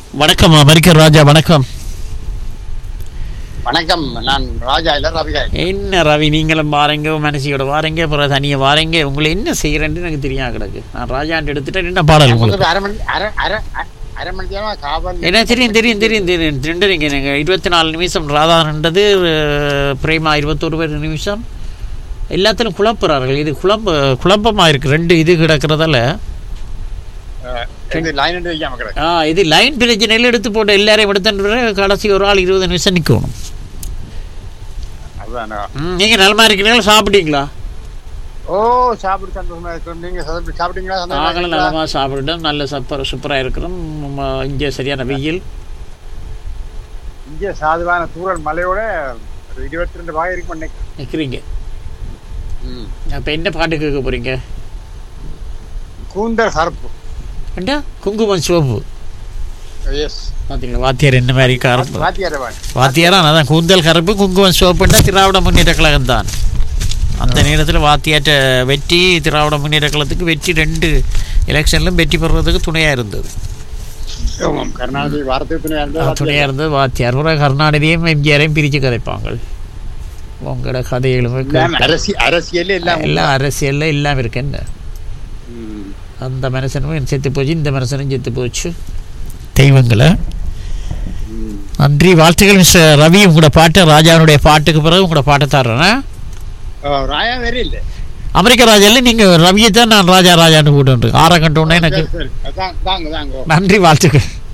வணக்கம் அமெரிக்க ராஜா வணக்கம் வணக்கம் நான் ராஜா இல்ல ரவிகா என்ன ரவி நீங்களும் வாரங்க மனசியோட வாரங்க அப்புறம் தனியாக வாரங்க உங்களை என்ன செய்யறேன்னு எனக்கு தெரியாது கிடக்கு நான் ராஜாண்டு எடுத்துட்டேன் என்ன பாடல் உங்களுக்கு உங்களுக்கு அரை மணி அரை அரை அரை- அரை மணி நேரமா காவல் என்ன தெரியும் தெரியும் தெரியும் தெரியும் ரெண்டு நீங்கள் நீங்கள் இருபத்தி நாலு நிமிஷம் ராதான்றது அஹ், பிரேமா இருபத்தொரு பேர் நிமிஷம் எல்லாத்திலும் குழப்புறார்கள் இது குழப்ப குழப்பமாக இருக்குது ரெண்டு இது கிடக்கிறதால இது லைன் எடுத்து வைக்காம கிடக்கு ஆ இது லைன் பிரச்சனையில் எடுத்து போட்டு எல்லாரையும் எடுத்துன்ற கடைசி ஒரு ஆள் இருபது நிமிஷம் நிற்கணும் அதுதான் ம் நீங்கள் நலமா இருக்கிறீங்களா சாப்பிட்டீங்களா ஓ சாப்பிட்டு சந்தோஷமா இருக்கோம் நீங்க சாப்பிட்டு- சாப்பிட்டீங்களா சந்தோஷமா நாங்களும் இருக்கீங்களா? நலமாக சாப்பிட்டுட்டோம் நல்ல சப்பர் சூப்பராக இருக்கிறோம் நம்ம இங்கே சரியான வெயில் இங்கே சாதுவான தூரல் மலையோட ஒரு இருபத்தி ரெண்டு பாகம் இருக்கும் இன்னைக்கு நிற்கிறீங்க அப்போ என்ன பாட்டு கேட்க போகிறீங்க கூந்தல் கருப்பு ஏண்டா குங்குமம் சிவப்பு எஸ் பார்த்தீங்களா வாத்தியார் என்ன மாதிரி கருப்பு வாத்தியார வாங்க வாத்தியாரா அதான் கூந்தல் கருப்பு குங்குமம் சிவப்புண்டா திராவிட முன்னேற்ற கழகம் தான் அந்த நேரத்தில் வாத்தியாற்ற வெற்றி திராவிட முன்னேற்ற கழகத்துக்கு வெற்றி ரெண்டு எலெக்ஷன்லும் வெற்றி பெறுறதுக்கு துணையாக இருந்தது ஆமாம் கருணாநிதி வாரத்துக்கு துணையா இருந்தா துணையாக இருந்தது வாத்தியார் ஒரு கருணாநிதியும் எம்ஜிஆரையும் பிரித்து கதைப்பாங்க உங்களோட கதைகளுமே எல்லாம் அரசி அரசியல் எல்லாம் எல்லாம் அரசியலில் எல்லாம் இருக்கு என்ன ம். அந்த மனுஷனும் செத்து போச்சு இந்த மனுஷனும் செத்து போச்சு தெய்வங்களை ம். நன்றி வாழ்த்துக்கள் மிஸ்டர் ரவி உங்களோட பாட்டு ராஜாவுடைய பாட்டுக்கு பிறகு உங்களோட பாட்டை தர்றேன் ஓ, ராயா வேற இல்ல அமெரிக்க ராஜால நீங்கள் ரவியை தான் நான் ராஜா ராஜான்னு கூட்டு ஆற கண்டோன்னே எனக்கு சரி, சரி. அதான், தாங்க தாங்க நன்றி வாழ்த்துக்கள்